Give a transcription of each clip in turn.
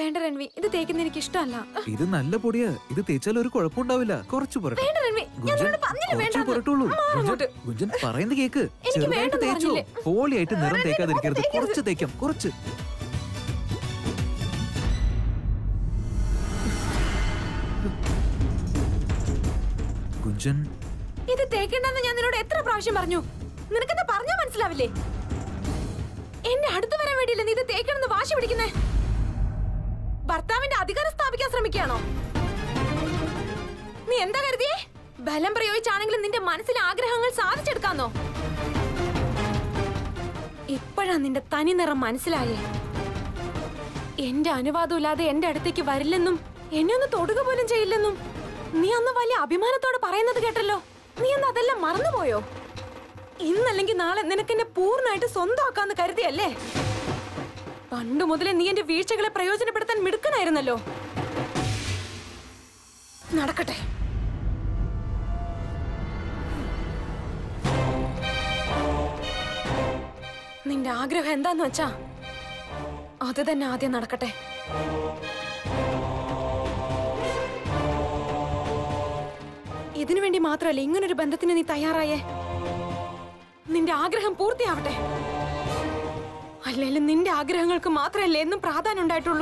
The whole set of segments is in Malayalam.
വേണ്ട രൺവി ഇത് തേക്കുന്ന എനിക്ക് ഇഷ്ടമല്ല ഇത് നല്ല പൊടിയാ ഇത് തേച്ചാൽ ഒരു കുഴപ്പമുണ്ടാവില്ല കുറച്ച് പുരട്ടെ വേണ്ട രൺവി ഞാൻ ഗുഞ്ചൻ നിന്നോട് പറഞ്ഞില്ലേ കുറച്ച് വേണ്ടെന്ന്. പുരട്ടുള്ളൂ മാറ് ഗുഞ്ചൻ അങ്ങോട്ട്. ഗുഞ്ചൻ പറയുന്നത് കേക്ക് എനിക്ക് ചെറുതായിട്ട് വേണ്ടെന്ന് തേച്ചോ പറഞ്ഞില്ലേ? പോളിയായിട്ട് നിറം വേണ്ട, തേക്കാതിരിക്കരുത് തേക്കരുത്. കുറച്ച് തേക്കാം കുറച്ച് ഗുഞ്ചൻ ഇത് തേക്കണ്ടെന്ന് ഞാൻ നിന്നോട് എത്ര പ്രാവശ്യം പറഞ്ഞു നിനക്കെന്താ പറഞ്ഞാ മനസ്സിലാവില്ലേ എന്റെ അടുത്ത് വരാൻ വേണ്ടിയില്ല നീ ഇത് തേക്കണമെന്ന് വാശി പിടിക്കുന്നേ ഭർത്താവിന്റെ അധികാരം സ്ഥാപിക്കാൻ ശ്രമിക്കുകയാണോ നീ എന്താ കരുതിയേ ബലം പ്രയോഗിച്ചാണെങ്കിലും നിന്റെ മനസ്സിലെ ആഗ്രഹങ്ങൾ സാധിച്ചെടുക്കാന്നോ ഇപ്പോഴാ നിന്റെ തനി നിറം മനസ്സിലായേ എന്റെ അനുവാദമില്ലാതെ എന്റെ അടുത്തേക്ക് വരില്ലെന്നും എന്നെ ഒന്ന് തൊടുക പോലും ചെയ്യില്ലെന്നും നീ അന്ന് വലിയ അഭിമാനത്തോടെ പറയുന്നത് കേട്ടല്ലോ നീ അന്ന് അതെല്ലാം മറന്നുപോയോ ഇന്നല്ലെങ്കിൽ നാളെ നിനക്ക് എന്നെ പൂർണ്ണമായിട്ട് സ്വന്തമാക്കാന്ന് കരുതിയല്ലേ പണ്ട് മുതലേ നീ എന്റെ വീഴ്ചകളെ പ്രയോജനപ്പെടുത്താൻ മിടുക്കനായിരുന്നല്ലോ നടക്കട്ടെ നിന്റെ ആഗ്രഹം എന്താന്ന് വെച്ചാ അത് തന്നെ ആദ്യം നടക്കട്ടെ ഇതിനു വേണ്ടി മാത്രമല്ല ഇങ്ങനൊരു ബന്ധത്തിന് നീ തയ്യാറായേ നിന്റെ ആഗ്രഹം പൂർത്തിയാവട്ടെ അല്ലെങ്കിലും നിന്റെ ആഗ്രഹങ്ങൾക്ക് മാത്രമല്ലേ എന്നും പ്രാധാന്യം ഉണ്ടായിട്ടുള്ളൂ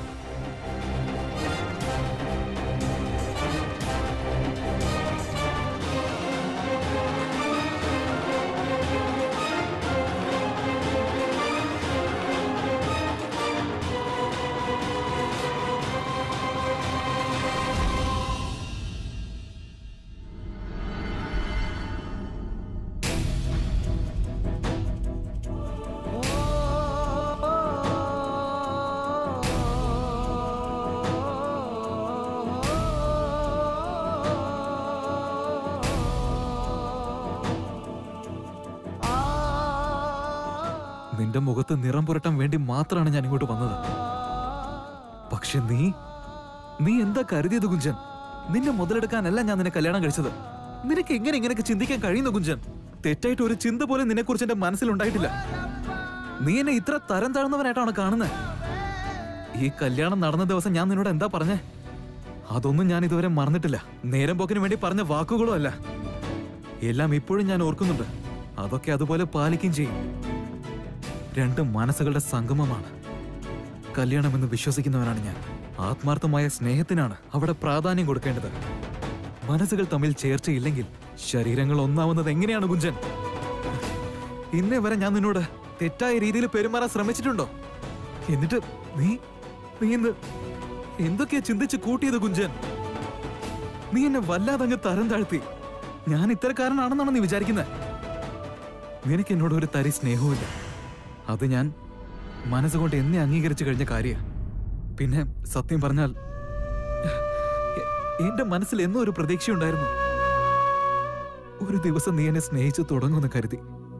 നിന്റെ മുഖത്ത് നിറം പുരട്ടാൻ വേണ്ടി മാത്രമാണ് ഞാൻ ഇങ്ങോട്ട് വന്നത് പക്ഷെ നീ നീ എന്താ കരുതിയത് കുഞ്ചൻ നിന്നെ മുതലെടുക്കാനല്ല ഞാൻ നിന്നെ കല്യാണം കഴിച്ചത് നിനക്ക് എങ്ങനെ ഇങ്ങനെയൊക്കെ ചിന്തിക്കാൻ കഴിയുന്നു കുഞ്ചൻ തെറ്റായിട്ട് ഒരു ചിന്ത പോലും നിന്നെ കുറിച്ച് എന്റെ മനസ്സിലുണ്ടായിട്ടില്ല നീ എന്നെ ഇത്ര തരം താഴ്ന്നവനായിട്ടാണ് കാണുന്നത് ഈ കല്യാണം നടന്ന ദിവസം ഞാൻ നിന്നോട് എന്താ പറഞ്ഞേ അതൊന്നും ഞാൻ ഇതുവരെ മറന്നിട്ടില്ല നേരം പോക്കിന് വേണ്ടി പറഞ്ഞ വാക്കുകളും അല്ല എല്ലാം ഇപ്പോഴും ഞാൻ ഓർക്കുന്നുണ്ട് അതൊക്കെ അതുപോലെ പാലിക്കുകയും ചെയ്യും രണ്ട് മനസ്സുകളുടെ സംഗമമാണ് കല്യാണമെന്ന് വിശ്വസിക്കുന്നവനാണ് ഞാൻ ആത്മാർത്ഥമായ സ്നേഹത്തിനാണ് അവിടെ പ്രാധാന്യം കൊടുക്കേണ്ടത് മനസ്സുകൾ തമ്മിൽ ചേർച്ചയില്ലെങ്കിൽ ശരീരങ്ങൾ ഒന്നാവുന്നത് എങ്ങനെയാണ് കുഞ്ചൻ ഇന്നേ വരെ ഞാൻ നിന്നോട് തെറ്റായ രീതിയിൽ പെരുമാറാൻ ശ്രമിച്ചിട്ടുണ്ടോ എന്നിട്ട് നീ നീ ഇന്ന് എന്തൊക്കെയാ ചിന്തിച്ച് കൂട്ടിയത് കുഞ്ചൻ നീ എന്നെ വല്ലാതങ്ങ് തരം താഴ്ത്തി ഞാൻ ഇത്തരക്കാരനാണെന്നാണ് നീ വിചാരിക്കുന്നത് നിനക്ക് എന്നോട് ഒരു തരി സ്നേഹവുമില്ല അത് ഞാൻ മനസ്സുകൊണ്ട് എന്നെ അംഗീകരിച്ചു കഴിഞ്ഞ കാര്യ പിന്നെ സത്യം പറഞ്ഞാൽ എ- എന്റെ മനസ്സിൽ എന്നോ ഒരു പ്രതീക്ഷയുണ്ടായിരുന്നു ഒരു ദിവസം നീ എന്നെ സ്നേഹിച്ചു തുടങ്ങുമെന്ന് കരുതി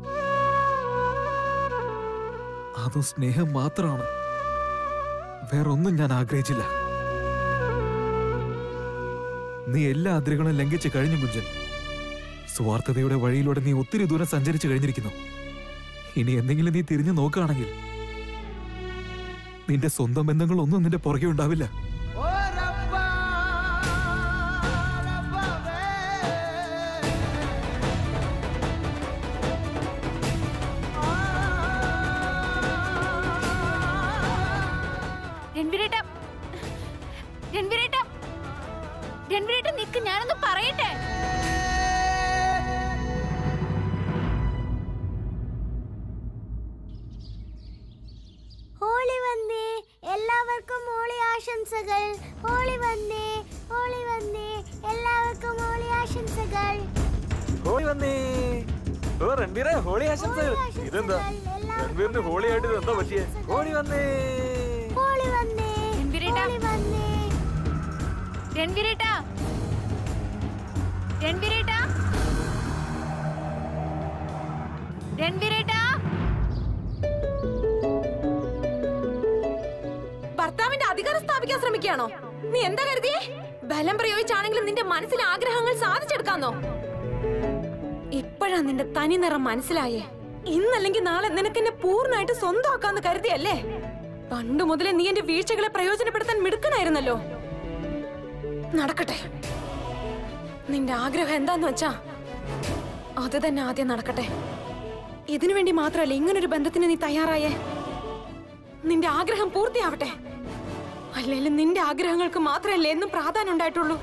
അതും സ്നേഹം മാത്രമാണ് വേറൊന്നും ഞാൻ ആഗ്രഹിച്ചില്ല നീ എല്ലാ അതിരുകളും ലംഘിച്ചു കഴിഞ്ഞു കുഞ്ചൻ സ്വാർത്ഥതയുടെ വഴിയിലൂടെ നീ ഒത്തിരി ദൂരം സഞ്ചരിച്ചു കഴിഞ്ഞിരിക്കുന്നു ഇനി എന്തെങ്കിലും നീ തിരിഞ്ഞു നോക്കുകയാണെങ്കിൽ നിന്റെ സ്വന്തം ബന്ധങ്ങളൊന്നും നിന്റെ പുറകെ ഉണ്ടാവില്ല രൺവീരേട്ട രൺവീരേട്ട രൺവീരേട്ട നിക്ക് ഞാനൊന്ന് പറയട്ടെ ഹോളി വന്നേ എല്ലാവർക്കും ഹോളി ആശംസകൾ ഹോളി വന്നേ ഹോളി വന്നേ എല്ലാവർക്കും ഹോളി ആശംസകൾ ഹോളി വന്നേ ഓ രൺവീറെ ഹോളി ആശംസകൾ ഹോളി ആശംസകൾ. ഇതെന്താ എല്ലാവർക്കും രൺവീറിന് ഹോളി ആയിട്ട് ഇത് എന്താ പറ്റിയേ ഹോളി വന്നേ ഹോളി വന്നേ രൺവീരേട്ടാ. ഹോളി വന്നേ രൺവീരേട്ട രൺവീരേട്ട രൺവീരേട്ട ഭർത്താവിന്റെ അധികാരം സ്ഥാപിക്കാൻ ശ്രമിക്കുകയാണോ നീ എന്താ കരുതിയേ ബലം പ്രയോഗിച്ചാണെങ്കിലും നിന്റെ മനസ്സിലെ ആഗ്രഹങ്ങൾ സാധിച്ചെടുക്കാന്നോ ഇപ്പോഴാ നിന്റെ തനി നിറം മനസ്സിലായേ ഇന്നല്ലെങ്കിൽ നാളെ നിനക്ക് എന്നെ പൂർണ്ണമായിട്ട് സ്വന്തമാക്കാന്ന് കരുതിയല്ലേ പണ്ട് മുതലേ നീ എന്റെ വീഴ്ചകളെ പ്രയോജനപ്പെടുത്താൻ മിടുക്കനായിരുന്നല്ലോ നടക്കട്ടെ നിന്റെ ആഗ്രഹം എന്താന്ന് വെച്ചാ അത് തന്നെ ആദ്യം നടക്കട്ടെ ഇതിനു വേണ്ടി മാത്രമല്ല ഇങ്ങനൊരു ബന്ധത്തിന് നീ തയ്യാറായേ നിന്റെ ആഗ്രഹം പൂർത്തിയാവട്ടെ അല്ലെങ്കിലും നിന്റെ ആഗ്രഹങ്ങൾക്ക് മാത്രമല്ലേ എന്നും പ്രാധാന്യം ഉണ്ടായിട്ടുള്ളൂ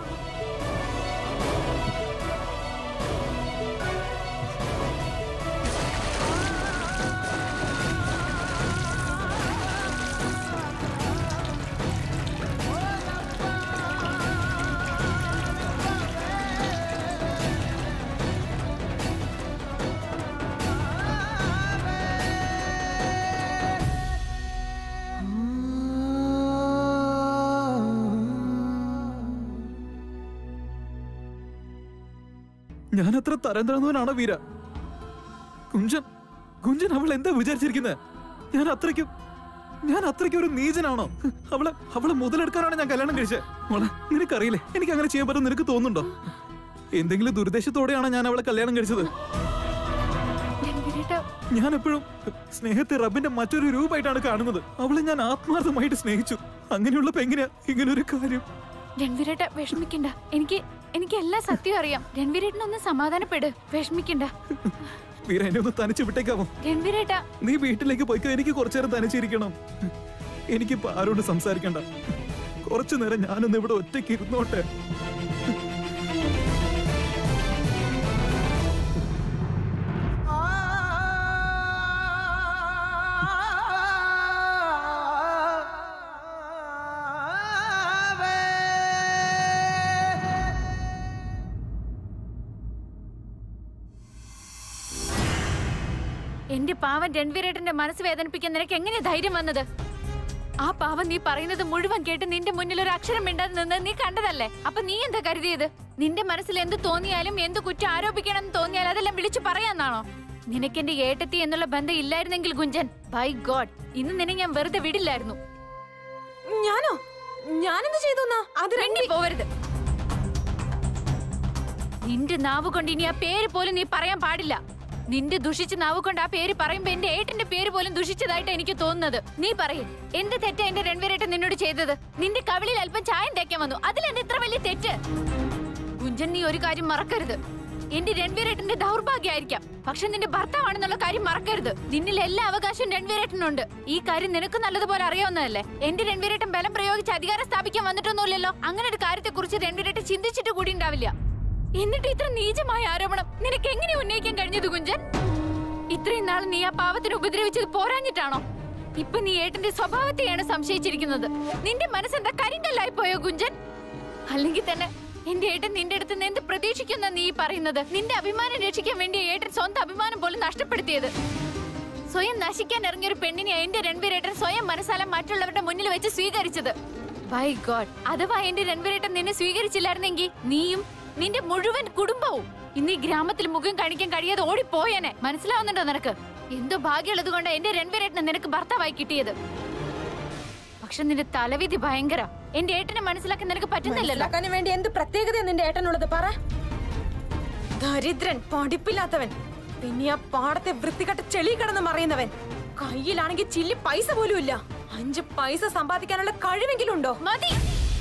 ഞാൻ അത്ര തരം താഴ്ന്നവനാണോ വീര കുഞ്ചൻ കുഞ്ചൻ അവൾ എന്താ വിചാരിച്ചിരിക്കുന്നത് ഞാൻ അത്രയ്ക്കും ഞാൻ അത്രയ്ക്കും ഒരു നീചനാണോ അവളെ അവളെ മുതലെടുക്കാനാണ് ഞാൻ കല്യാണം കഴിച്ചത് മോളെ നിനക്കറിയില്ലേ എനിക്ക് അങ്ങനെ ചെയ്യാൻ പറ്റും നിനക്ക് തോന്നുന്നുണ്ടോ എന്തെങ്കിലും ദുരുദ്ദേശത്തോടെയാണ് ഞാൻ അവളെ കല്യാണം കഴിച്ചത് രൺവീരേട്ട ഞാൻ എപ്പോഴും സ്നേഹത്തെ റബ്ബിന്റെ മറ്റൊരു രൂപമായിട്ടാണ് കാണുന്നത് അവളെ ഞാൻ ആത്മാർത്ഥമായിട്ട് സ്നേഹിച്ചു അങ്ങനെയുള്ളപ്പോ എങ്ങനെയാ ഇങ്ങനൊരു കാര്യം രൺവീരേട്ട വിഷമിക്കണ്ട എനിക്ക് എനിക്ക് എല്ലാ സത്യവും അറിയാം രൺവീരേട്ടനൊന്ന് സമാധാനപ്പെട് വിഷമിക്കണ്ട വീര എന്നെ ഒന്ന് തനിച്ച് വിട്ടേക്കാമോ രൺവീരേട്ട നീ വീട്ടിലേക്ക് പോയിക്കോ എനിക്ക് കുറച്ചു നേരം തനിച്ചിരിക്കണം എനിക്കിപ്പോ ആരോട് സംസാരിക്കണ്ട കുറച്ചു നേരം ഞാനൊന്ന് ഇവിടെ ഒറ്റയ്ക്ക് ഇരുന്നോട്ടെ എന്റെ പാവൻ രൺവീരേട്ടന്റെ മനസ്സ് വേദനിപ്പിക്കാൻ നിനക്ക് എങ്ങനെയാ ധൈര്യം വന്നത് ആ പാവം നീ പറയുന്നത് മുഴുവൻ കേട്ട് നിന്റെ മുന്നിൽ ഒരു അക്ഷരം മിണ്ടാതെ നിന്ന് നീ കണ്ടതല്ലേ അപ്പൊ നീ എന്താ കരുതിയത് നിന്റെ മനസ്സിൽ എന്ത് തോന്നിയാലും എന്ത് കുറ്റം ആരോപിക്കണം എന്ന് തോന്നിയാൽ അതെല്ലാം വിളിച്ചു പറയാന്നാണോ നിനക്ക് എന്റെ ഏട്ടത്തി എന്നുള്ള ബന്ധം ഇല്ലായിരുന്നെങ്കിൽ ഗുഞ്ചൻ ബൈ ഗോഡ് ഇന്ന് നിന്നെ ഞാൻ വെറുതെ വിടില്ലായിരുന്നു ഞാനോ ഞാനെന്ത് ചെയ്തു എന്നാ? അത് രണ്ടി രണ്ടി പോവരുത് നിന്റെ നാവ് കൊണ്ട് ഇനി ആ പേര് പോലും നീ പറയാൻ പാടില്ല നിന്റെ ദുഷിച്ച നാവ് കൊണ്ട് ആ പേര് പറയുമ്പോ എന്റെ ഏട്ടന്റെ പേര് പോലും ദുഷിച്ചതായിട്ട് എനിക്ക് തോന്നുന്നത് നീ പറയും എന്ത് തെറ്റാ എന്റെ രൺവീരേട്ടൻ നിന്നോട് ചെയ്തത് നിന്റെ കവിളിൽ അല്പം ചായം തേക്കാൻ വന്നു അതിലെന്ത് ഇത്ര വലിയ തെറ്റ് കുഞ്ചൻ നീ ഒരു കാര്യം മറക്കരുത് എന്റെ രൺവീരേട്ടന്റെ ദൗർഭാഗ്യമായിരിക്കാം പക്ഷെ നിന്റെ ഭർത്താവാണെന്നുള്ള കാര്യം മറക്കരുത് നിന്നിൽ എല്ലാ അവകാശവും രൺവീരേട്ടനുണ്ട് ഈ കാര്യം നിനക്ക് നല്ലതുപോലെ അറിയാവുന്നതല്ലേ എന്റെ രൺവീരേട്ടൻ ബലം പ്രയോഗിച്ച് അധികാരം സ്ഥാപിക്കാൻ വന്നിട്ടൊന്നുമില്ലല്ലോ അങ്ങനെ ഒരു കാര്യത്തെ കുറിച്ച് രൺവീരേട്ടൻ ചിന്തിച്ചിട്ട് കൂടി ഉണ്ടാവില്ല എന്നിട്ട് ഇത്ര നീചമായ ആരോപണം നിനക്ക് എങ്ങനെ ഉന്നയിക്കാൻ കഴിഞ്ഞത് കുഞ്ചൻ ഇത്രയും നാൾ നീ ആ പാവത്തിന് ഉപദ്രവിച്ചത് പോരാഞ്ഞിട്ടാണോ ഇപ്പൊ നീ ഏട്ടന്റെ സ്വഭാവത്തെയാണ് സംശയിച്ചിരിക്കുന്നത് നിന്റെ മനസ്സെന്താ കരിങ്കല്ലായി പോയോ കുഞ്ചൻ അല്ലെങ്കിൽ തന്നെ എന്റെ ഏട്ടൻ നിന്റെ അടുത്ത് നിന്ന് എന്ത് പ്രതീക്ഷിക്കുന്ന നീ ഈ പറയുന്നത് നിന്റെ അഭിമാനം രക്ഷിക്കാൻ വേണ്ടി ഏട്ടൻ സ്വന്തം അഭിമാനം പോലും നഷ്ടപ്പെടുത്തിയത് സ്വയം നശിക്കാൻ ഇറങ്ങിയ ഒരു പെണ്ണിനെ എന്റെ രൺവീരേട്ടൻ സ്വയം മനസ്സാല മറ്റുള്ളവരുടെ മുന്നിൽ വെച്ച് സ്വീകരിച്ചത് ബൈ ഗോഡ് അഥവാ എന്റെ രൺവീരേട്ടൻ നിന്നെ സ്വീകരിച്ചില്ലായിരുന്നെങ്കിൽ നീയും നിന്റെ മുഴുവൻ കുടുംബവും ഇന്ന് ഈ ഗ്രാമത്തിൽ മുഖം കാണിക്കാൻ കഴിയാതെ ഓടിപ്പോയേനെ മനസ്സിലാവുന്നുണ്ടോ നിനക്ക് എന്തോ ഭാഗ്യമുള്ളത് കൊണ്ട് എന്റെ രൺവീരേട്ടനെ നിനക്ക് ഭർത്താവായി കിട്ടിയത് പക്ഷെ നിന്റെ തലവിധി ഭയങ്കര എന്റെ ഏട്ടനെ മനസ്സിലാക്കാൻ നിനക്ക് പറ്റുന്നില്ലല്ലോ മനസ്സിലാക്കാൻ വേണ്ടി എന്ത് പ്രത്യേകത നിന്റെ ഏട്ടനുള്ളത് പറ ദരിദ്രൻ പഠിപ്പില്ലാത്തവൻ പിന്നെ ആ പാടത്തെ വൃത്തികെട്ട ചെളി കിടന്ന് മറിയുന്നവൻ കയ്യിലാണെങ്കിൽ ചില്ലി പൈസ പോലും ഇല്ല അഞ്ച് പൈസ സമ്പാദിക്കാനുള്ള കഴിവെങ്കിലും ഉണ്ടോ മതി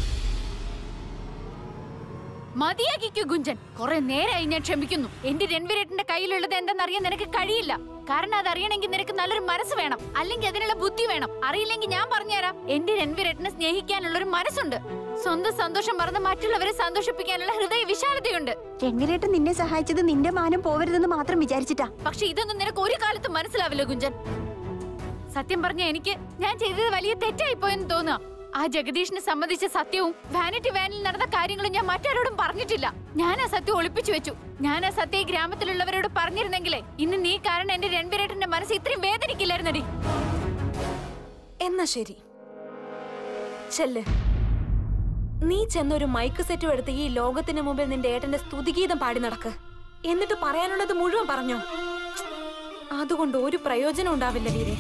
മതിയാക്കിക്കോ ഗുഞ്ചൻ കുറെ നേരമായി ഞാൻ ക്ഷമിക്കുന്നു എന്റെ രൺവീരേട്ടന്റെ കയ്യിലുള്ളത് എന്തെന്നറിയാൻ നിനക്ക് കഴിയില്ല കാരണം അത് അറിയണമെങ്കിൽ നിനക്ക് നല്ലൊരു മനസ്സ് വേണം അല്ലെങ്കിൽ അതിനുള്ള ബുദ്ധി വേണം അറിയില്ലെങ്കിൽ ഞാൻ പറഞ്ഞുതരാം എന്റെ രൺവീരേട്ടനെ സ്നേഹിക്കാനുള്ള ഒരു മനസ്സുണ്ട് സ്വന്തം സന്തോഷം മറന്ന് മറ്റുള്ളവരെ സന്തോഷിപ്പിക്കാനുള്ള ഹൃദയ വിശാലതയുണ്ട് രംഗരേട്ടൻ നിന്നെ സഹായിച്ചത് നിന്റെ മാനം പോവരുതെന്ന് മാത്രം വിചാരിച്ചിട്ടാ പക്ഷെ ഇതൊന്നും നിനക്ക് ഒരു കാലത്തും മനസ്സിലാവില്ല കുഞ്ചൻ സത്യം പറഞ്ഞ എനിക്ക് ഞാൻ ചെയ്തത് വലിയ തെറ്റായി പോയെന്ന് തോന്നുക ആ ജഗദീഷിനെ സംബന്ധിച്ച സത്യവും വാനിറ്റി വാനിൽ നടന്ന കാര്യങ്ങളും ഞാൻ മറ്റാരോടും പറഞ്ഞിട്ടില്ല ഞാൻ ആ സത്യം ഒളിപ്പിച്ചു വെച്ചു ഞാൻ ആ സത്യം ഈ ഗ്രാമത്തിലുള്ളവരോട് പറഞ്ഞിരുന്നെങ്കിലേ ഇന്ന് നീ കാരണം എന്റെ രൺവീരേട്ടന്റെ മനസ്സ് ഇത്രയും വേദനിക്കില്ലായിരുന്നടി എന്നാ ശരി ചെല്ല് നീ ചെന്നൊരു മൈക്ക് സെറ്റും എടുത്ത് ഈ ലോകത്തിന് മുമ്പിൽ നിന്റെ ഏട്ടന്റെ സ്തുതിഗീതം പാടി നടക്ക് എന്നിട്ട് പറയാനുള്ളത് മുഴുവൻ പറഞ്ഞോ അതുകൊണ്ട് ഒരു പ്രയോജനം ഉണ്ടാവില്ല വീരെ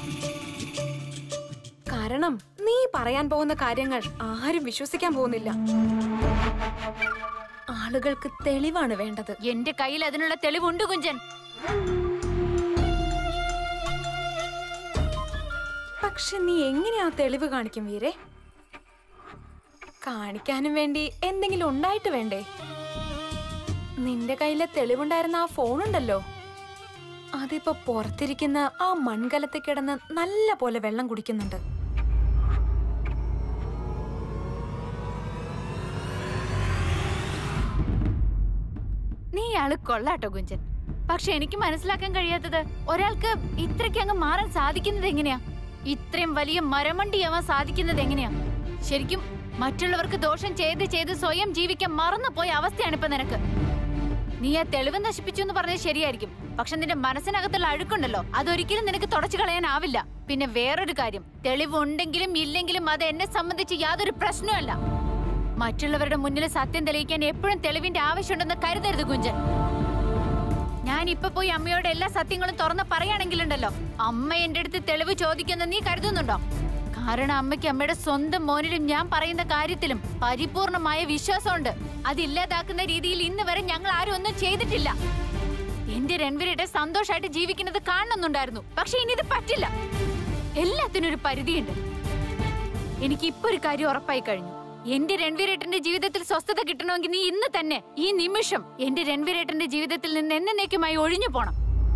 കാരണം നീ പറയാൻ പോകുന്ന കാര്യങ്ങൾ ആരും വിശ്വസിക്കാൻ പോകുന്നില്ല ആളുകൾക്ക് തെളിവാണ് വേണ്ടത് എന്റെ കയ്യിൽ അതിനുള്ള തെളിവുണ്ട് കുഞ്ചൻ പക്ഷെ നീ എങ്ങനെയാ തെളിവ് കാണിക്കും വീരെ കാണിക്കാനും വേണ്ടി എന്തെങ്കിലും ഉണ്ടായിട്ട് വേണ്ടേ നിന്റെ കയ്യിലെ തെളിവുണ്ടായിരുന്ന ആ ഫോണുണ്ടല്ലോ അതിപ്പോ പുറത്തിരിക്കുന്ന ആ മൺകലത്തിൽ കിടന്ന് നല്ല പോലെ വെള്ളം കുടിക്കുന്നുണ്ട് നീ ആള് കൊള്ളാട്ടോ കുഞ്ചൻ പക്ഷെ എനിക്ക് മനസ്സിലാക്കാൻ കഴിയാത്തത് ഒരാൾക്ക് ഇത്രയ്ക്ക് അങ്ങ് മാറാൻ സാധിക്കുന്നത് എങ്ങനെയാ ഇത്രയും വലിയ മരമണ്ടിയാവാൻ സാധിക്കുന്നത് എങ്ങനെയാ ശരിക്കും മറ്റുള്ളവർക്ക് ദോഷം ചെയ്ത് ചെയ്ത് സ്വയം ജീവിക്കാൻ മറന്നുപോയ അവസ്ഥയാണ് ഇപ്പൊ നിനക്ക് നീ ആ തെളിവ് നശിപ്പിച്ചു എന്ന് പറഞ്ഞത് ശരിയായിരിക്കും പക്ഷെ നിന്റെ മനസ്സിനകത്തുള്ള അഴുക്കുണ്ടല്ലോ അതൊരിക്കലും നിനക്ക് തുടച്ചു കളയാനാവില്ല പിന്നെ വേറൊരു കാര്യം തെളിവ് ഉണ്ടെങ്കിലും ഇല്ലെങ്കിലും അത് എന്നെ സംബന്ധിച്ച് യാതൊരു പ്രശ്നമല്ല മറ്റുള്ളവരുടെ മുന്നിൽ സത്യം തെളിയിക്കാൻ എപ്പോഴും തെളിവിന്റെ ആവശ്യമുണ്ടെന്ന് കരുതരുത് കുഞ്ചൻ ഞാൻ ഇപ്പൊ പോയി അമ്മയോട് എല്ലാ സത്യങ്ങളും തുറന്ന് പറയുകയാണെങ്കിലുണ്ടല്ലോ അമ്മ എന്റെ അടുത്ത് തെളിവ് ചോദിക്കുന്ന നീ കരുതുന്നുണ്ടോ കാരണം അമ്മയ്ക്ക് അമ്മയുടെ സ്വന്തം മോനിലും ഞാൻ പറയുന്ന കാര്യത്തിലും പരിപൂർണമായ വിശ്വാസമുണ്ട് അതില്ലാതാക്കുന്ന രീതിയിൽ ഇന്ന് വരെ ഞങ്ങൾ ആരും ഒന്നും ചെയ്തിട്ടില്ല എന്റെ രൺവീരയുടെ സന്തോഷമായിട്ട് ജീവിക്കുന്നത് കാണുന്നുണ്ടായിരുന്നു പക്ഷെ ഇനി ഇത് പറ്റില്ല എല്ലാത്തിനും ഒരു പരിധിയുണ്ട് എനിക്ക് ഇപ്പൊ ഒരു കാര്യം ഉറപ്പായി കഴിഞ്ഞു എന്റെ രൺവീരേട്ടന്റെ ജീവിതത്തിൽ സ്വസ്ഥത കിട്ടണമെങ്കിൽ നീ ഇന്ന് തന്നെ ഈ നിമിഷം എന്റെ രൺവീരേട്ടന്റെ ജീവിതത്തിൽ നിന്ന് എന്നേക്കുമായി ഒഴിഞ്ഞു പോണം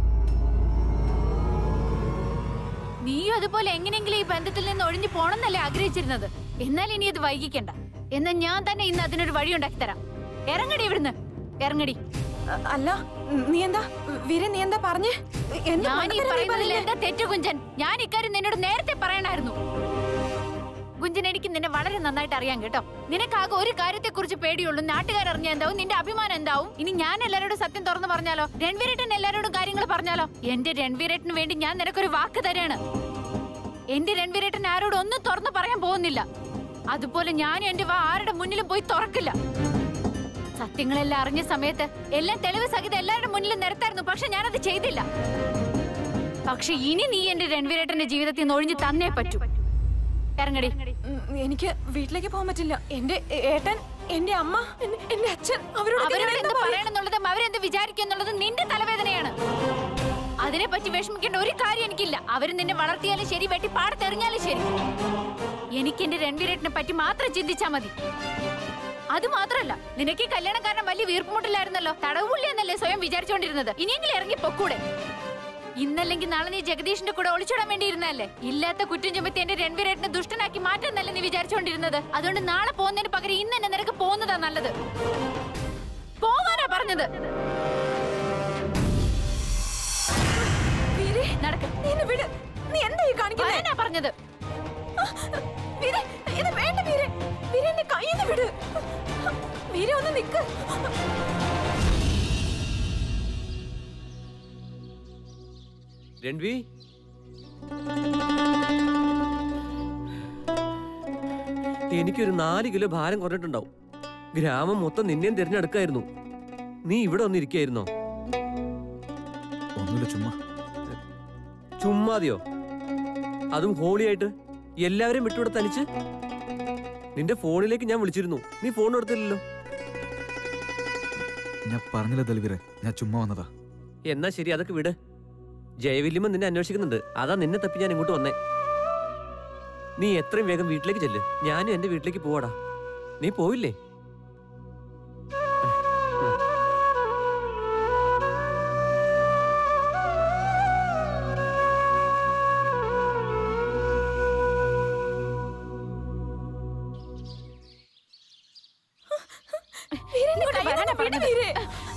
നീയും അതുപോലെ എങ്ങനെയെങ്കിലും ഈ ബന്ധത്തിൽ നിന്ന് ഒഴിഞ്ഞു പോണെന്നല്ലേ ആഗ്രഹിച്ചിരുന്നത് എന്നാൽ ഇനി അത് വൈകിക്കണ്ട എന്നാൽ ഞാൻ തന്നെ ഇന്ന് അതിനൊരു വഴി ഉണ്ടാക്കി തരാം ഇറങ്ങടി ഇവിടുന്ന് ഇറങ്ങടി അ- അല്ല നീ എന്താ വീരെ നീ എന്താ പറഞ്ഞേ എന്താ ഞാൻ ഈ മണ്ടത്തരം നീ പറയുന്നതിൽ പറയുന്നേ? എന്താ തെറ്റു കുഞ്ചൻ ഞാൻ ഇക്കാര്യം നിന്നോട് നേരത്തെ പറയണായിരുന്നു കുഞ്ചൻ എനിക്ക് നിന്നെ വളരെ നന്നായിട്ട് അറിയാം കേട്ടോ നിനക്കാകെ ഒരു കാര്യത്തെ കുറിച്ച് പേടിയുള്ളൂ നാട്ടുകാർ അറിഞ്ഞാൽ എന്താവും നിന്റെ അഭിമാനം എന്താവും ഇനി ഞാൻ എല്ലാരോടും സത്യം തുറന്നു പറഞ്ഞാലോ രൺവീരേട്ടൻ എല്ലാരോടും കാര്യങ്ങൾ പറഞ്ഞാലോ എന്റെ രൺവീരേട്ടന് വേണ്ടി ഞാൻ നിനക്കൊരു വാക്ക് തരാണ് എന്റെ രൺവീരേട്ടൻ ആരോടും ഒന്നും തുറന്നു പറയാൻ പോകുന്നില്ല അതുപോലെ ഞാൻ എന്റെ വാ ആരുടെ മുന്നിലും പോയി തുറക്കില്ല സത്യങ്ങളെല്ലാം അറിഞ്ഞ സമയത്ത് എല്ലാം തെളിവ് സഹിതം എല്ലാവരുടെ മുന്നിലും നിരത്തായിരുന്നു പക്ഷെ ഞാനത് ചെയ്തില്ല പക്ഷെ ഇനി നീ എന്റെ രൺവീരേട്ടന്റെ ജീവിതത്തിൽ നിന്ന് ഒഴിഞ്ഞു തന്നേ പറ്റൂ ഇറങ്ങടി ഉം, എനിക്ക് വീട്ടിലേക്ക് പോകാൻ പറ്റില്ല എന്റെ ഏ- ഏട്ടൻ എന്റെ അമ്മ എന്റെ- എന്റെ അച്ഛൻ അവരോട് അവരോട് ഞാൻ എന്ത് എന്താ പറയാ? പറയണമെന്നുള്ളതും അവരെന്ത് വിചാരിക്കും എന്നുള്ളതും നിന്റെ തലവേദനയാണ് അതിനെ പറ്റി വിഷമിക്കേണ്ട ഒരു കാര്യം എനിക്കില്ല അവര് നിന്നെ വളർത്തിയാലും ശരി വെട്ടി പാടത്തെറിഞ്ഞാലും ശരി എനിക്ക് എന്റെ രൺവീരേട്ടനെ പറ്റി മാത്രം ചിന്തിച്ചാ മതി അത് മാത്രല്ല നിനക്ക് ഈ കല്യാണം കാരണം വലിയ വീർപ്പുമുട്ടില്ലായിരുന്നല്ലോ തടവുള്ളി എന്നല്ലേ സ്വയം വിചാരിച്ചോണ്ടിരുന്നത് ഇനിയെങ്കിലും ഇറങ്ങി പൊക്കൂടെ ഇന്നല്ലെങ്കിൽ നാളെ നീ ജഗദീഷിന്റെ കൂടെ ഒളിച്ചോടാൻ വേണ്ടിയിരുന്നല്ലേ ഇല്ലാത്ത കുറ്റം ചുമത്തി എന്റെ രൺവീരേട്ടനെ ദുഷ്ടനാക്കി മാറ്റാന്നല്ലേ നീ വിചാരിച്ചോണ്ടിരുന്നത് അതുകൊണ്ട് നാളെ പോകുന്നതിന് പകരം ഇന്ന് തന്നെ നിനക്ക് പോകുന്നതാ നല്ലത് പോവാനാ പറഞ്ഞത് വീരെ, നടക്ക് നീ എന്നെ വിട് നീ എന്താ ഈ കാണിക്കുന്നേ വരാനാ പറഞ്ഞത് വീരെ, ഇത് വേണ്ട വീരെ വീരെ എന്റെ കയ്യിൽ വിട് വീരെ ഒന്ന് നിക്ക് രൺവി എനിക്കൊരു നാല് കിലോ ഭാരം കുറഞ്ഞിട്ടുണ്ടാവും ഗ്രാമം മൊത്തം നിന്നെയും തിരഞ്ഞെടുക്കായിരുന്നു നീ ഇവിടെ വന്നിരിക്കായിരുന്നോ ഒന്നുമില്ല ചുമ്മാ ചുമ്മാതെയോ അതും ഹോളിയായിട്ട് എല്ലാവരെയും വിട്ടുവിടെ തനിച്ച് നിന്റെ ഫോണിലേക്ക് ഞാൻ വിളിച്ചിരുന്നു നീ ഫോൺ എടുത്തില്ലല്ലോ ഞാൻ പറഞ്ഞില്ല ദൽവീറെ ഞാൻ ചുമ്മാ വന്നതാ എന്നാ ശരി അതൊക്കെ വിട് ജയവില്യമ്മ നിന്നെ അന്വേഷിക്കുന്നുണ്ട് അതാ നിന്നെ തപ്പി ഞാൻ ഇങ്ങോട്ട് വന്നേ നീ എത്രയും വേഗം വീട്ടിലേക്ക് ചെല്ല് ഞാനും എന്റെ വീട്ടിലേക്ക് പോവാടാ നീ പോയില്ലേ വീരെ എന്റെ ഇങ്ങോട്ട് കയ്യിൽ വരാനാ നിന്ന് വിട് പറഞ്ഞത്. വീരെ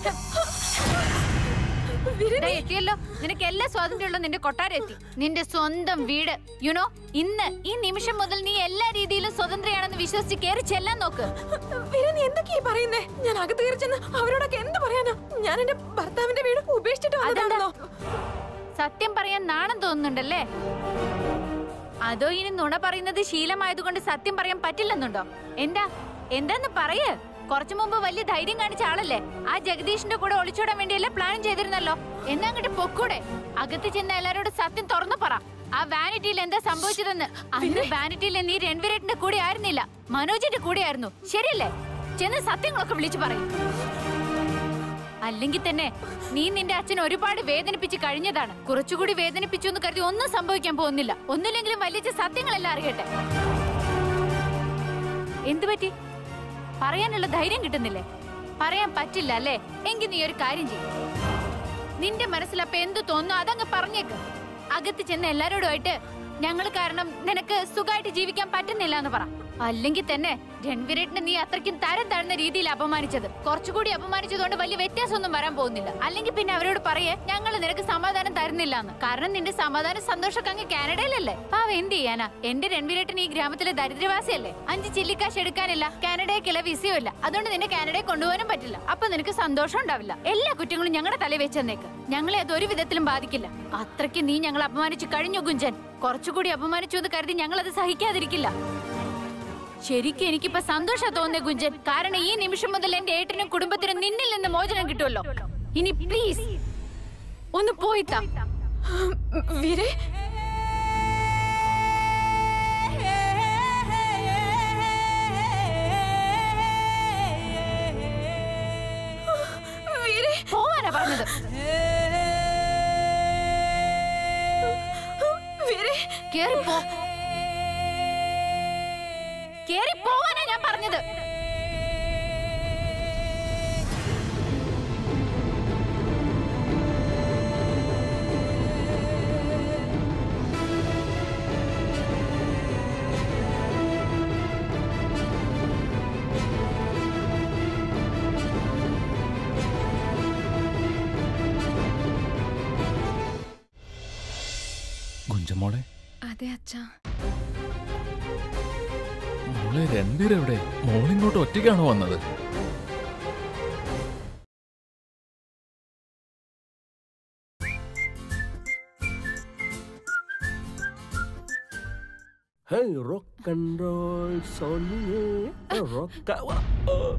വീരെ ദേ എത്തിയല്ലോ നിനക്ക് എല്ലാ സ്വാതന്ത്ര്യമുള്ള നിന്റെ കൊട്ടാരം എത്തി നിന്റെ സ്വന്തം വീട് യുനോ ഇന്ന് ഈ നിമിഷം മുതൽ നീ എല്ലാ രീതിയിലും സ്വതന്ത്രയാണെന്ന് വിശ്വസിച്ച് കയറി ചെല്ലാൻ നോക്ക് വീരെ നീ എന്തൊക്കെയാ ഈ പറയുന്നേ ഞാൻ അകത്ത് കയറി ചെന്ന് അവരോടൊക്കെ എന്ത് പറയാനാ ഞാൻ എന്റെ ഭർത്താവിന്റെ വീട് ഉപേക്ഷിച്ചിട്ട് വന്നതാണോ സത്യം പറയാൻ നാണം തോന്നുന്നുണ്ടല്ലേ അതോ ഇനി നുണ പറയുന്നത് ശീലമായതുകൊണ്ട് സത്യം പറയാൻ പറ്റില്ലെന്നുണ്ടോ എന്താ എന്താന്ന് പറയ് കുറച്ചു മുമ്പ് വലിയ ധൈര്യം കാണിച്ച ആളല്ലേ ആ ജഗദീഷിന്റെ കൂടെ ഒളിച്ചോടാൻ വേണ്ടിയല്ലേ പ്ലാൻ ചെയ്തിരുന്നല്ലോ എന്നാ അങ്ങോട്ട് പൊക്കൂടെ അകത്ത് ചെന്ന് എല്ലാരോടും സത്യം തുറന്നു പറ ആ വാനിറ്റിയിൽ എന്താ സംഭവിച്ചതെന്ന് അന്ന് വാനിറ്റിയിൽ നീ രൺവീരേട്ടന്റെ കൂടെ ആയിരുന്നില്ല മനോജിന്റെ കൂടെ ആയിരുന്നു ശരിയല്ലേ ചെന്ന് സത്യങ്ങളൊക്കെ വിളിച്ചു പറയും അല്ലെങ്കിൽ തന്നെ നീ നിന്റെ അച്ഛൻ ഒരുപാട് വേദനിപ്പിച്ച് കഴിഞ്ഞതാണ് കുറച്ചുകൂടി വേദനിപ്പിച്ചു എന്ന് കരുതി ഒന്നും സംഭവിക്കാൻ പോകുന്നില്ല ഒന്നുമില്ലെങ്കിലും വലിയ സത്യങ്ങളെല്ലാം അറിയട്ടെ എന്തു പറ്റി പറയാനുള്ള ധൈര്യം കിട്ടുന്നില്ലേ പറയാൻ പറ്റില്ല അല്ലേ എങ്കിൽ നീ ഒരു കാര്യം ചെയ്യും നിന്റെ മനസ്സിൽ അപ്പൊ എന്ത് തോന്നുന്നു അതങ്ങ് പറഞ്ഞേക്ക് അകത്ത് ചെന്ന് എല്ലാരോടുമായിട്ട് ഞങ്ങൾ കാരണം നിനക്ക് സുഖമായിട്ട് ജീവിക്കാൻ പറ്റുന്നില്ല എന്ന് പറ അല്ലെങ്കിൽ തന്നെ രൺവീരേട്ടിനെ നീ അത്രയ്ക്കും തരം താഴ്ന്ന രീതിയിൽ അപമാനിച്ചത് കുറച്ചുകൂടി അപമാനിച്ചതുകൊണ്ട് വലിയ വ്യത്യാസമൊന്നും വരാൻ പോകുന്നില്ല അല്ലെങ്കിൽ പിന്നെ അവരോട് പറയേ ഞങ്ങൾ നിനക്ക് സമാധാനം തരുന്നില്ല എന്ന് കാരണം നിന്റെ സമാധാനം സന്തോഷമൊക്കെ അങ്ങ് കാനഡയിലല്ലേ പാവ എന്ത് ചെയ്യാനാ എന്റെ രൺവീരേട്ടൻ ഈ ഗ്രാമത്തിലെ ദരിദ്രവാസിയല്ലേ അഞ്ച് ചില്ലിക്കാശ് എടുക്കാനില്ല കാനഡയ്ക്കുള്ള വിസയോ ഇല്ല അതുകൊണ്ട് നിന്നെ കാനഡയെ കൊണ്ടുപോകാനും പറ്റില്ല അപ്പൊ നിനക്ക് സന്തോഷം ഉണ്ടാവില്ല എല്ലാ കുറ്റങ്ങളും ഞങ്ങളുടെ തലയിൽ വെച്ചെന്നേക്ക് ഞങ്ങളെ അത് ഒരു വിധത്തിലും ബാധിക്കില്ല അത്രയ്ക്ക് നീ ഞങ്ങൾ അപമാനിച്ചു കഴിഞ്ഞു ഗുഞ്ചൻ കുറച്ചുകൂടി അപമാനിച്ചു എന്ന് കരുതി ഞങ്ങൾ അത് സഹിക്കാതിരിക്കില്ല ശരിക്കും എനിക്കിപ്പോ സന്തോഷം തോന്നുന്നേ ഗുഞ്ചൻ കാരണം ഈ നിമിഷം മുതൽ എന്റെ ഏട്ടനും കുടുംബത്തിനും നിന്നിൽ നിന്ന് മോചനം കിട്ടുമല്ലോ ഇനി പ്ലീസ് ഒന്ന് പോയിത്താ വീരേ വീരേ പോവാനാ പറഞ്ഞത് വീരേ കേറിപ്പോ കേറി പോവാനാ ഞാൻ പറഞ്ഞത് ഗുഞ്ചമോളെ അതെ അച്ഛാ മോളെ രണ്ടുപേരെവിടെ മോളിങ്ങോട്ട് ഒറ്റയ്ക്കാണോ വന്നത് Hey, rock and roll, Sonny. Hey, rock and roll.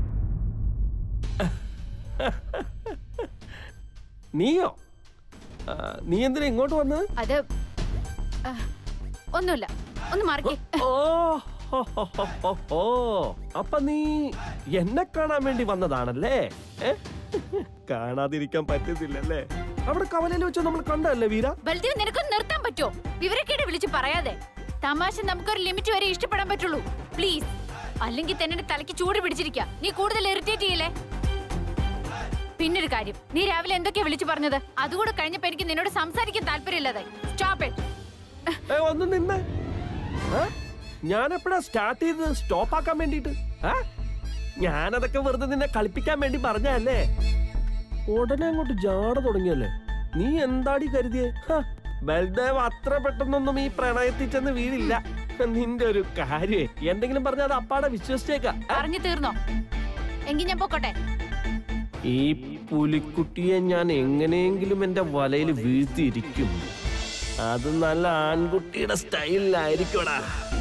നീയോ ആ, നീ എന്തിനാ ഇങ്ങോട്ട് വന്നത് അത് ആ, ഒന്നുമില്ല ഒന്ന് മാറിക്കേ ഓ ഹോ, ഹോ, ഹോ, ഹോ, ഹോ. അപ്പൊ നീ എന്നെ കാണാൻ വേണ്ടി വന്നതാണല്ലേ ഏ? കാണാതിരിക്കാൻ പറ്റുന്നില്ലല്ലേ അവിടെ കവലയിൽ വെച്ച് നമ്മൾ കണ്ടല്ലേ വീര ബൽദേവ് നിനക്കൊന്ന് നിർത്താൻ പറ്റുമോ വിവരക്കേട് വിളിച്ച് പറയാതെ തമാശ നമുക്കൊരു ലിമിറ്റ് വരെ ഇഷ്ടപ്പെടാൻ പറ്റുള്ളൂ പ്ലീസ് അല്ലെങ്കിൽ തന്നെ എന്റെ തലയ്ക്ക് ചൂട് പിടിച്ചിരിക്കുക നീ കൂടുതൽ ഇറിറ്റേറ്റ് ചെയ്യല്ലേ പിന്നൊരു കാര്യം നീ രാവിലെ എന്തൊക്കെയാ വിളിച്ചു പറഞ്ഞത് അതുകൂടെ കഴിഞ്ഞപ്പോ എനിക്ക് നിന്നോട് സംസാരിക്കാൻ താല്പര്യമില്ലാതായി സ്റ്റോപ്പ് ഇറ്റ് ഏ, ഒന്ന് നിന്നെ ഞാൻ എപ്പോഴാ സ്റ്റാർട്ട് ചെയ്തത് സ്റ്റോപ്പ് ആക്കാൻ വേണ്ടിട്ട് ഞാനതൊക്കെ വെറുതെ നിന്നെ കളിപ്പിക്കാൻ വേണ്ടി പറഞ്ഞല്ലേ ഉടനെ അങ്ങോട്ട് ജാട തുടങ്ങിയല്ലേ നീ എന്താടി കരുതിയേ ഹ, ബൽദേവ് അത്ര പെട്ടെന്നൊന്നും ഈ പ്രണയത്തിൽ ചെന്ന് വീഴില്ല നിന്റെ ഒരു കാര്യേ എന്തെങ്കിലും പറഞ്ഞാൽ അത് അപ്പാടെ വിശ്വസിച്ചേക്കാം പറഞ്ഞു തീർന്നോ എങ്കിൽ ഞാൻ പൊക്കോട്ടെ ഈ പുലിക്കുട്ടിയെ ഞാൻ എങ്ങനെയെങ്കിലും എന്റെ വലയിൽ വീഴ്ത്തിയിരിക്കും അത് നല്ല ആൺകുട്ടിയുടെ സ്റ്റൈലിലായിരിക്കടാ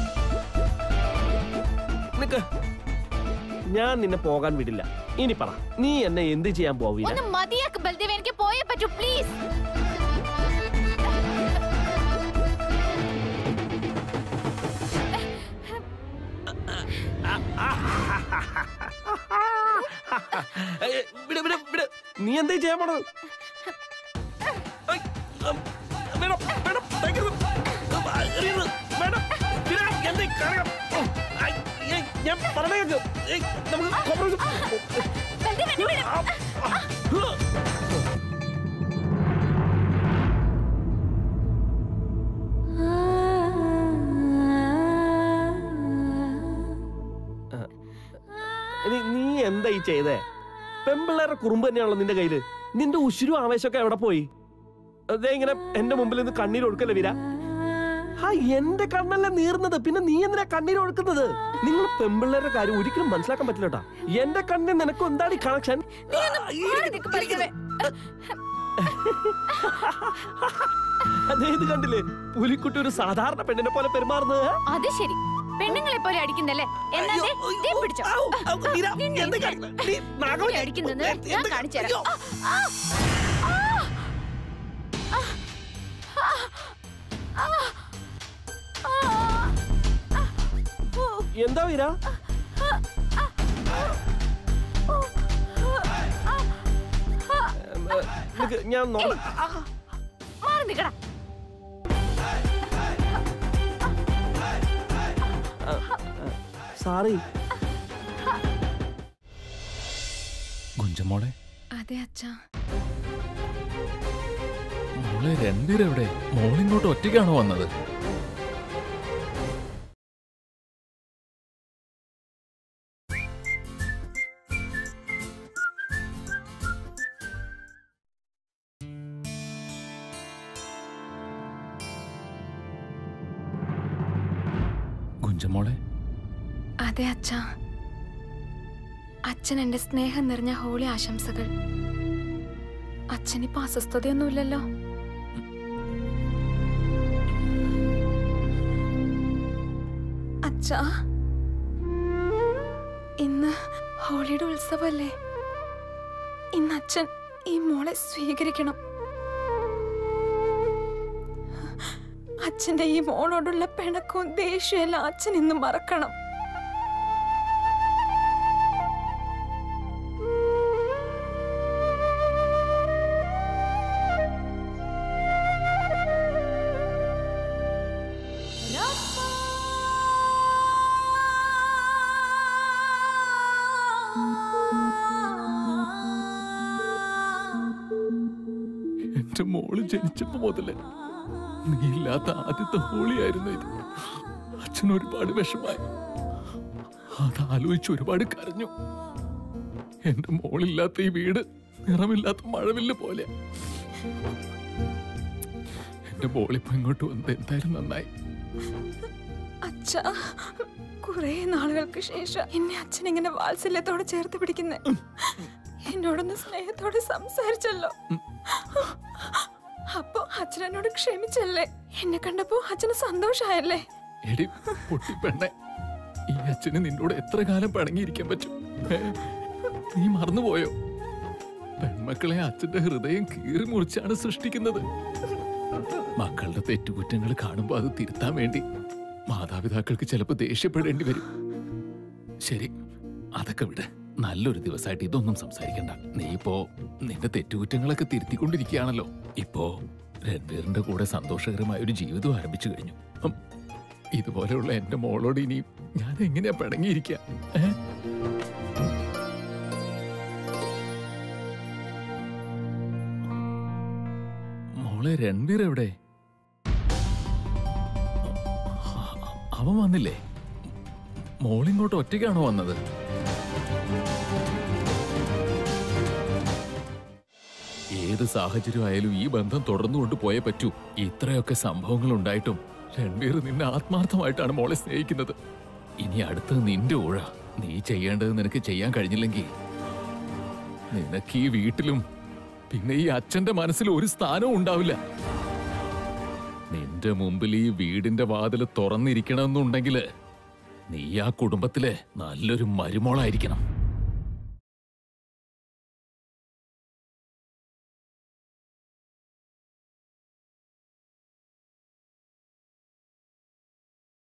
നിക്ക് ഞാൻ നിന്നെ പോകാൻ വിടില്ല ഇനി പറ നീ എന്നെ എന്ത് ചെയ്യാൻ പോവില്ല ഒന്ന് മതിയാക്ക് ബൽദേവ് എനിക്ക് പോയേ പറ്റൂ പ്ലീസ് ഏയ്, വിട്, വിട്, വിട്. നീ എന്തേ ചെയ്യാൻ പോണത് ഐ, ഉം, വേണം, വേണം, ഭയങ്കര- ഉം, ആ, എറിയരുത്, വേണം, വിടാ, എന്തേ കാര്യം? ഉം, ഐ, ഏയ്, ഞാൻ പറഞ്ഞ കേക്ക്. ഏയ്, നമുക്ക് compromise- ബൽദേവ് എന്നെ വിട്. ആ, ആ, ഹ്. ഇനി നീ എന്താ ഈ ചെയ്തേ പെമ്പിള്ളേരെ കുറുമ്പ് തന്നെയാണല്ലോ നിന്റെ കയ്യില് നിന്റെ ഉശിരും ആവേശമൊക്കെ എവിടെ പോയി അതേ ഇങ്ങനെ എന്റെ മുമ്പിൽ നിന്ന് കണ്ണീർ ഒഴുക്കല്ലേ വീര ആ എന്റെ കണ്ണല്ല നീർന്നത് പിന്നെ നീ എന്തിനാ കണ്ണീർ ഒഴുക്കുന്നത് നിങ്ങൾ പെമ്പിള്ളേരുടെ കാര്യം ഒരിക്കലും മനസ്സിലാക്കാൻ പറ്റില്ല കേട്ടാ എന്റെ കണ്ണിന് നിനക്ക് എന്താണ് ഈ കണക്ഷൻ മാറി നിൽക്ക് ബൽദേവേ. അതേ ഇത് കണ്ടില്ലേ പുലിക്കുട്ടി ഒരു സാധാരണ പെണ്ണിനെ പോലെ പെരുമാറുന്നത് ഏ? അത് ശരി പെണ്ണുങ്ങളെ പോലെ അടിക്കുന്നല്ലേ എന്നാ ദേ, ദേ പിടിച്ചോ ഔ, ഔ, വീര, നിന്നെ എന്താ ഞാൻ- കാണിക്കുന്നെ? നീ നാഗവല്ലി. എങ്ങനെ അടിക്കുന്നെന്ന് ഞാൻ എന്താ- കാണിച്ചു തരാം അയ്യോ. ആ, ആ, ആ, ആ, ആ, ആ, ആ, ഓ, എന്താ വീര ഓ, ആ, ആ, ഏ, നിക്ക്, ഞാൻ നോ- മാറി നിക്കടാ സാറി ഗുഞ്ചമോളെ അതെ അച്ഛാ മോളെ രണ്ടുപേരെവിടെ മോളിങ്ങോട്ട് ഒറ്റയ്ക്കാണോ വന്നത് ഗുഞ്ചമോളെ അതെ അച്ഛാ അച്ഛൻ എന്റെ സ്നേഹം നിറഞ്ഞ ഹോളി ആശംസകൾ അച്ഛനിപ്പോ അസ്വസ്ഥതയൊന്നുമില്ലല്ലോ അച്ഛാ ഇന്ന് ഹോളിയുടെ ഉത്സവല്ലേ ഇന്ന് അച്ഛൻ ഈ മോളെ സ്വീകരിക്കണം അച്ഛന്റെ ഈ മോളോടുള്ള പിണക്കവും ദേഷ്യമെല്ലാം അച്ഛൻ ഇന്ന് മറക്കണം എന്റെ മോള് ജനിച്ചപ്പോ മുതലേ നീ ഇല്ലാത്ത ആദ്യത്തെ ഹോളിയായിരുന്നു ഇത് അച്ഛൻ ഒരുപാട് വിഷമായി അതാലോചിച്ച് ഒരുപാട് കരഞ്ഞു എന്റെ മോളില്ലാത്ത ഈ വീട് നിറമില്ലാത്ത മഴവില്ല് പോലെ എന്റെ മോളിപ്പോ ഇങ്ങോട്ട് വന്നത് എന്തായാലും നന്നായി അച്ഛാ കുറെ നാളുകൾക്ക് ശേഷം എന്നെ അച്ഛൻ ഇങ്ങനെ വാത്സല്യത്തോടെ ചേർത്ത് പിടിക്കുന്നേ എന്നോടൊന്ന് സ്നേഹത്തോടെ സംസാരിച്ചല്ലോ അപ്പൊ അച്ഛൻ എന്നോട് ക്ഷമിച്ചല്ലേ എന്നെ കണ്ടപ്പോ അച്ഛന് സന്തോഷായല്ലേ എടി പൊട്ടി പെണ്ണെ ഈ അച്ഛന് നിന്നോട് എത്ര കാലം പിണങ്ങിയിരിക്കാൻ പറ്റും ഏ? നീ മറന്നുപോയോ പെൺമക്കളെ അച്ഛന്റെ ഹൃദയം കീറി മുറിച്ചാണ് സൃഷ്ടിക്കുന്നത് മക്കളുടെ തെറ്റുകുറ്റങ്ങൾ കാണുമ്പോൾ അത് തിരുത്താൻ വേണ്ടി മാതാപിതാക്കൾക്ക് ചിലപ്പോൾ ദേഷ്യപ്പെടേണ്ടി വരും ശരി അതൊക്കെ വിട് നല്ലൊരു ദിവസമായിട്ട് ഇതൊന്നും സംസാരിക്കണ്ട നീ ഇപ്പോ നിന്റെ തെറ്റുകുറ്റങ്ങളൊക്കെ തിരുത്തിക്കൊണ്ടിരിക്കുകയാണല്ലോ ഇപ്പോ രൺവീറിന്റെ കൂടെ സന്തോഷകരമായ ഒരു ജീവിതം ആരംഭിച്ചു കഴിഞ്ഞു ഹും. ഇതുപോലെയുള്ള എന്റെ മോളോട് ഇനി ഞാൻ എങ്ങനെയാ പിണങ്ങിയിരിക്കുക ഏ? മോളെ രൺവീർ എവിടെ അ- അവൻ വന്നില്ലേ മോളിങ്ങോട്ട് ഒറ്റയ്ക്കാണോ വന്നത് ഏത് സാഹചര്യമായാലും ഈ ബന്ധം തുടർന്നുകൊണ്ട് പോയേ പറ്റൂ ഇത്രയൊക്കെ സംഭവങ്ങൾ ഉണ്ടായിട്ടും രൺവീർ നിന്നെ ആത്മാർത്ഥമായിട്ടാണ് മോളെ സ്നേഹിക്കുന്നത് ഇനി അടുത്തത് നിന്റെ ഊഴ നീ ചെയ്യേണ്ടത് നിനക്ക് ചെയ്യാൻ കഴിഞ്ഞില്ലെങ്കിൽ നിനക്ക് ഈ വീട്ടിലും പിന്നെ ഈ അച്ഛന്റെ മനസ്സിൽ ഒരു സ്ഥാനവും ഉണ്ടാവില്ല നിന്റെ മുമ്പിൽ ഈ വീടിന്റെ വാതിൽ തുറന്നിരിക്കണമെന്നുണ്ടെങ്കിൽ നീ ആ കുടുംബത്തിലെ നല്ലൊരു മരുമോളായിരിക്കണം